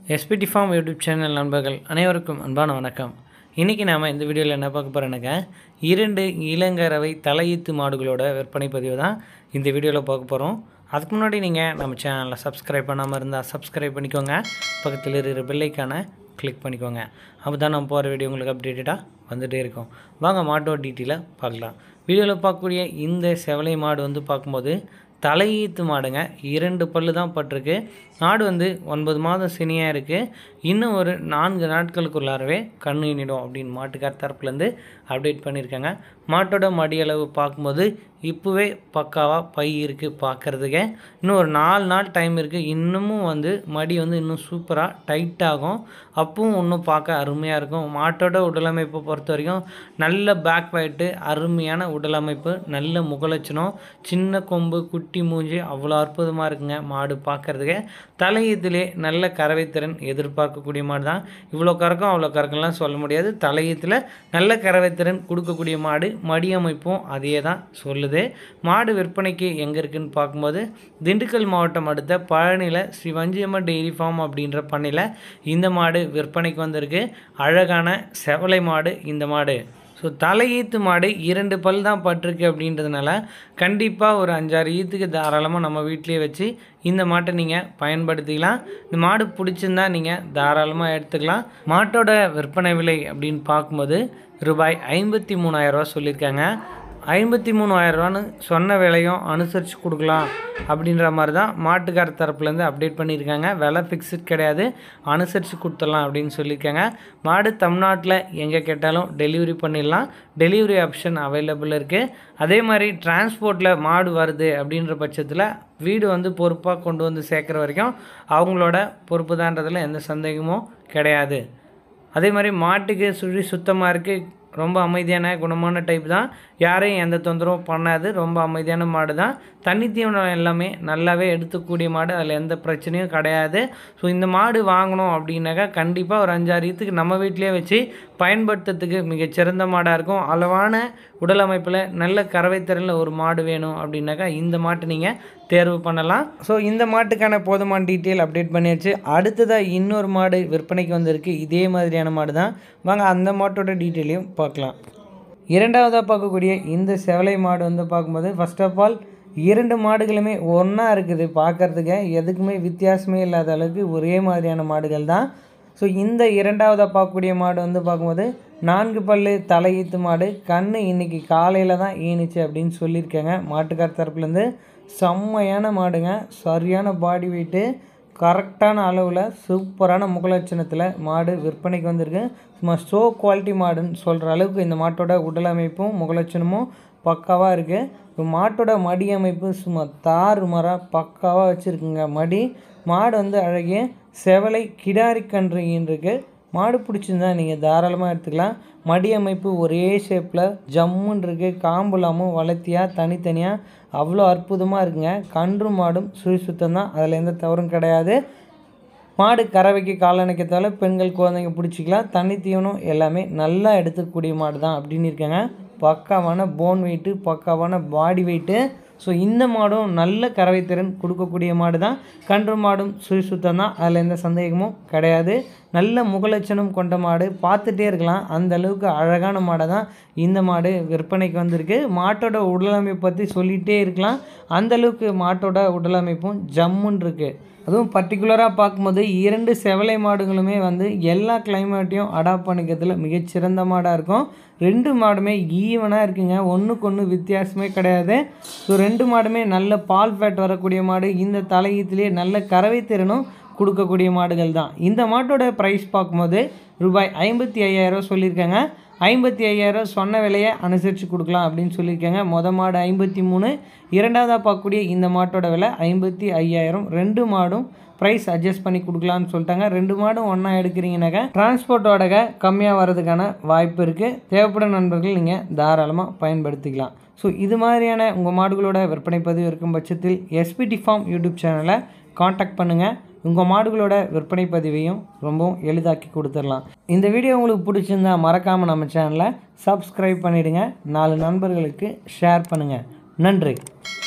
SPD farm YouTube channel நண்பர்கள் அனைவருக்கும் அன்பான வணக்கம் இன்றைக்கி நாம் இந்த வீடியோவில் என்ன பார்க்க போகிறோன்னாக்க இரண்டு இளங்கரவை தலையீத்து மாடுகளோட விற்பனை பதிவு தான் இந்த வீடியோவில் பார்க்க போகிறோம் அதுக்கு முன்னாடி நீங்கள் நம்ம சேனலில் சப்ஸ்கிரைப் பண்ணாமல் இருந்தால் சப்ஸ்கிரைப் பண்ணிக்கோங்க பக்கத்தில் இருக்கிற பெல்லைக்கான கிளிக் பண்ணிக்கோங்க அப்போ தான் நம்ம போகிற வீடியோ உங்களுக்கு அப்டேட்டடாக வந்துகிட்டே இருக்கும் வாங்க மாட்டோட டீட்டெயிலாக பார்க்கலாம் வீடியோவில் பார்க்கக்கூடிய இந்த செவலை மாடு வந்து பார்க்கும்போது தலையீத்து மாடுங்க இரண்டு பல்லு தான் பட்டிருக்கு மாடு வந்து ஒன்பது மாதம் சினியாக இருக்குது இன்னும் ஒரு நான்கு நாட்களுக்குள்ளாரவே கண்ணினிடும் அப்படின்னு மாட்டுக்கார் தரப்புலேருந்து அப்டேட் பண்ணியிருக்காங்க மாட்டோட மடி அளவு பார்க்கும்போது இப்போவே பக்காவாக பை இருக்குது பார்க்குறதுக்கு இன்னும் ஒரு நாலு நாள் டைம் இருக்குது இன்னமும் வந்து மடி வந்து இன்னும் சூப்பராக டைட் ஆகும் அப்பவும் இன்னும் பார்க்க அருமையாக இருக்கும் மாட்டோட உடலமைப்பை பொறுத்த வரைக்கும் நல்ல பேக் வைட்டு அருமையான உடலமைப்பு நல்ல முகலட்சணம் சின்ன கொம்பு குட்டி மூஞ்சி அவ்வளோ அற்புதமாக இருக்குங்க மாடு பார்க்குறதுக்கு தலையீத்திலே நல்ல கறவைத்திறன் எதிர்பார்க்கக்கூடிய மாடு தான் இவ்வளோ கறக்கும் அவ்வளோ கறக்கம்லாம் சொல்ல முடியாது தலையீத்தில் நல்ல கறவைத்திறன் கொடுக்கக்கூடிய மாடு மடியமைப்பும் அதே தான் சொல்லுது மாடு விற்பனைக்கு எங்கே இருக்குன்னு பார்க்கும்போது திண்டுக்கல் மாவட்டம் அடுத்த பழனியில் ஸ்ரீ வஞ்சியம்மன் டெய்ரி ஃபார்ம் அப்படின்ற பண்ணையில் இந்த மாடு விற்பனைக்கு வந்திருக்கு அழகான செவலை மாடு இந்த மாடு ஸோ தலை ஈத்து மாடு இரண்டு பல் தான் பட்டிருக்கு அப்படின்றதுனால கண்டிப்பாக ஒரு அஞ்சாறு ஈத்துக்கு தாராளமாக நம்ம வீட்டிலேயே வச்சு இந்த மாட்டை நீங்கள் பயன்படுத்திக்கலாம் இந்த மாடு பிடிச்சிருந்தா நீங்கள் தாராளமாக எடுத்துக்கலாம் மாட்டோட விற்பனை விலை அப்படின்னு பார்க்கும்போது ரூபாய் ஐம்பத்தி மூணாயிரரூவா சொல்லியிருக்காங்க ஐம்பத்தி மூணாயிரரூவான்னு சொன்ன விலையும் அனுசரித்து கொடுக்கலாம் அப்படின்ற மாதிரி தான் மாட்டுக்கார தரப்புலேருந்து அப்டேட் பண்ணியிருக்காங்க விலை ஃபிக்ஸட் கிடையாது அனுசரித்து கொடுத்துடலாம் அப்படின்னு சொல்லியிருக்காங்க மாடு தமிழ்நாட்டில் எங்கே கேட்டாலும் டெலிவரி பண்ணிடலாம் டெலிவரி ஆப்ஷன் அவைலபிள் இருக்குது அதே மாதிரி டிரான்ஸ்போர்ட்டில் மாடு வருது அப்படின்ற பட்சத்தில் வீடு வந்து பொறுப்பாக கொண்டு வந்து சேர்க்குற வரைக்கும் அவங்களோட பொறுப்பு தான்றதில் எந்த சந்தேகமும் கிடையாது அதே மாதிரி மாட்டுக்கு சுழி சுத்தமாக இருக்குது ரொம்ப அமைதியான குணமான டைப் தான் யாரையும் எந்த தொந்தரவும் பண்ணாது ரொம்ப அமைதியான மாடு தான் தண்ணி தீவனம் எல்லாமே நல்லாவே எடுத்துக்கூடிய மாடு அதில் எந்த பிரச்சனையும் கிடையாது ஸோ இந்த மாடு வாங்கணும் அப்படின்னாக்கா கண்டிப்பாக ஒரு அஞ்சாறு இதுக்கு நம்ம வீட்டிலே வச்சு பயன்படுத்துறதுக்கு மிகச்சிறந்த மாடாக இருக்கும் அளவான உடல் அமைப்பில் நல்ல கறவைத்திறனில் ஒரு மாடு வேணும் அப்படின்னாக்கா இந்த மாட்டை நீங்கள் தேர்வு பண்ணலாம் ஸோ இந்த மாட்டுக்கான போதுமான டீட்டெயில் அப்டேட் பண்ணியாச்சு அடுத்ததாக இன்னொரு மாடு விற்பனைக்கு வந்திருக்கு இதே மாதிரியான மாடு தான் வாங்க அந்த மாட்டோட டீட்டெயிலையும் பார்க்கலாம் இரண்டாவதாக பார்க்கக்கூடிய இந்த செவலை மாடு வந்து பார்க்கும்போது ஃபர்ஸ்ட் ஆஃப் ஆல் இரண்டு மாடுகளுமே ஒன்றா இருக்குது பார்க்குறதுக்கு எதுக்குமே வித்தியாசமே இல்லாத அளவுக்கு ஒரே மாதிரியான மாடுகள் தான் ஸோ இந்த இரண்டாவதாக பார்க்கக்கூடிய மாடு வந்து பார்க்கும்போது நான்கு பல்லு தலையீத்து மாடு கண் இன்னைக்கு காலையில் தான் ஈனிச்சு அப்படின்னு சொல்லியிருக்காங்க மாட்டுக்கார தரப்புலேருந்து செம்மையான மாடுங்க சரியான பாடி வெயிட்டு கரெக்டான அளவில் சூப்பரான முகலட்சணத்தில் மாடு விற்பனைக்கு வந்திருக்கு சும்மா ஷோ குவாலிட்டி மாடுன்னு சொல்கிற அளவுக்கு இந்த மாட்டோட உடலமைப்பும் முகலட்சணமும் பக்காவாக இருக்குது இப்போ மாட்டோட மடி அமைப்பு சும்மா தாறு மரம் பக்காவாக வச்சுருக்குங்க மடி மாடு வந்து அழகிய செவலை கிடாரி கன்றுகின்னு இருக்குது மாடு பிடிச்சிருந்தா நீங்கள் தாராளமாக எடுத்துக்கலாம் மடி அமைப்பு ஒரே ஷேப்பில் ஜம்முன்னு இருக்குது காம்புலாமும் வளர்த்தியாக தனித்தனியாக அவ்வளோ அற்புதமாக இருக்குங்க கன்று மாடும் சுழி சுத்தம் தான் அதில் எந்த தவறும் கிடையாது மாடு கறவைக்கு காலணைக்கத்தால பெண்கள் குழந்தைங்க பிடிச்சிக்கலாம் தண்ணி தீவனம் எல்லாமே நல்லா எடுத்துக்கூடிய மாடு தான் அப்படின்னு இருக்காங்க பக்காவான போன் வெயிட்டு பக்காவான பாடி வெயிட்டு ஸோ இந்த மாடும் நல்ல கறவைத்திறன் கொடுக்கக்கூடிய மாடு தான் கன்று மாடும் சுழி சுத்தம் தான் அதில் எந்த சந்தேகமும் கிடையாது நல்ல முகலட்சணம் கொண்ட மாடு பார்த்துட்டே இருக்கலாம் அந்த அளவுக்கு அழகான மாடை தான் இந்த மாடு விற்பனைக்கு வந்திருக்கு மாட்டோட உடலமைப்பை பற்றி சொல்லிகிட்டே இருக்கலாம் அந்த அளவுக்கு மாட்டோட உடலமைப்பும் ஜம்முன்னு இருக்குது அதுவும் பர்டிகுலராக பார்க்கும்போது இரண்டு செவலை மாடுகளுமே வந்து எல்லா கிளைமேட்டையும் அடாப்ட் பண்ணிக்கிறதுல மிகச்சிறந்த மாடாக இருக்கும் ரெண்டு மாடுமே ஈவனாக இருக்குங்க ஒன்றுக்கு ஒன்று வித்தியாசமே கிடையாது ஸோ ரெண்டு மாடுமே நல்ல பால் ஃபேட் வரக்கூடிய மாடு இந்த தலையீத்திலே நல்ல கறவை திறனும் கொடுக்கக்கூடிய மாடுகள் தான் இந்த மாட்டோட ப்ரைஸ் பார்க்கும்போது ரூபாய் ஐம்பத்தி ஐயாயிரம் சொல்லியிருக்காங்க ஐம்பத்தி ஐயாயிரம் சொன்ன விலையை அனுசரித்து கொடுக்கலாம் அப்படின்னு சொல்லியிருக்காங்க மொத மாடு ஐம்பத்தி மூணு இரண்டாவதாக பார்க்கக்கூடிய இந்த மாட்டோட விலை ஐம்பத்தி ஐயாயிரம் ரெண்டு மாடும் ப்ரைஸ் அட்ஜஸ்ட் பண்ணி கொடுக்கலான்னு சொல்லிட்டாங்க ரெண்டு மாடும் ஒன்றா எடுக்கிறீங்கனாக்கா டிரான்ஸ்போர்ட்டோட கம்மியாக வர்றதுக்கான வாய்ப்பு இருக்குது தேவைப்படும் நண்பர்கள் நீங்கள் தாராளமாக பயன்படுத்திக்கலாம் ஸோ இது மாதிரியான உங்கள் மாடுகளோட விற்பனை பதிவு இருக்கும் பட்சத்தில் எஸ்பிடி ஃபார்ம் யூடியூப் சேனலை காண்டாக்ட் பண்ணுங்கள் உங்கள் மாடுகளோட விற்பனை பதிவையும் ரொம்பவும் எளிதாக்கி கொடுத்துடலாம் இந்த வீடியோ உங்களுக்கு பிடிச்சிருந்தா மறக்காமல் நம்ம சேனலை சப்ஸ்கிரைப் பண்ணிவிடுங்க நாலு நண்பர்களுக்கு ஷேர் பண்ணுங்கள் நன்றி